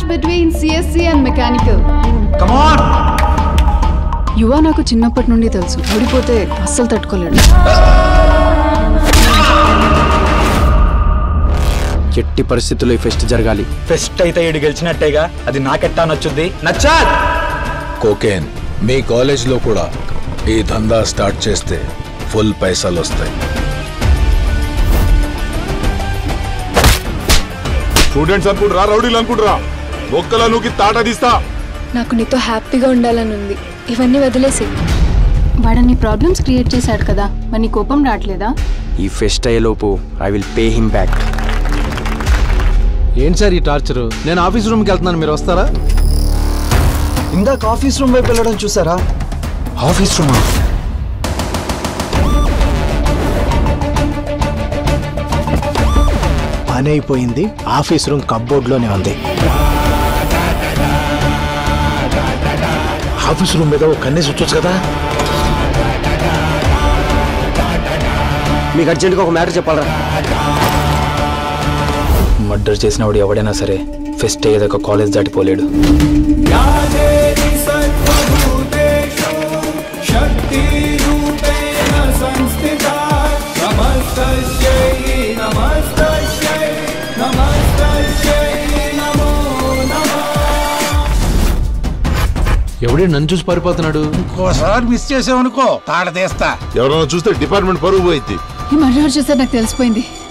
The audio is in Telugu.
between CSC and mechanical. కమాన్ యువ నాకు చిన్నప్పటి నుండి తెలుసు ఓడిపోతే అస్సలు తట్టుకోలేడు ఎట్టి పరిస్థితుల్లో ఈ ఫెస్ట్ జరగాలి ఫెస్ట్ అయితే ఈడు గెలిచినట్టేగా అది నాకెట్టా నచ్చుద్ది నచ్చా కోకేన్ మీ కాలేజ్లో కూడా ఈ దందా స్టార్ట్ చేస్తే ఫుల్ పైసలు వస్తాయి స్టూడెంట్స్ అనుకుంటారా రౌడీలు అనుకుంటారా ఒక్కలా నూకి తాట తీస్తా నాకు నీతో హ్యాపీగా ఉండాలని ఉంది ఇవన్నీ వదిలేసి వాడన్ని ప్రాబ్లమ్స్ క్రియేట్ చేశాడు కదా మరి నీ కోపం రావట్లేదా ఈ ఫెస్ట్ అయ్యేలోపు I will pay him back ఏంటి సార్ ఈ టార్చర్ నేను ఆఫీస్ రూమ్కి వెళ్తున్నాను మీరు వస్తారా ఇందాక ఆఫీస్ రూమ్ వైపు వెళ్ళడం చూసారా ఆఫీస్ రూమా పని అయిపోయింది ఆఫీస్ రూమ్ కబ్బోర్డ్లోనే ఉంది ఆఫీస్ రూమ్ మీద ఒక కన్నేసి వచ్చొచ్చు కదా మీకు అర్జెంట్గా ఒక మ్యాటర్ చెప్పాలరా మర్డర్ చేసినవాడు ఎవడైనా సరే ఫెస్ట్ అయ్యేదాకా కాలేజ్ దాటిపోలేడు ఎవడే నన్ను చూసి పారిపోతున్నాడు ఇంకోసారి మిస్ చేసావనుకో తాళ తీస్తా ఎవరైనా చూస్తే డిపార్ట్మెంట్ పరుగు పోయింది ఈ మర్డర్ చేశారు నాకు తెలిసిపోయింది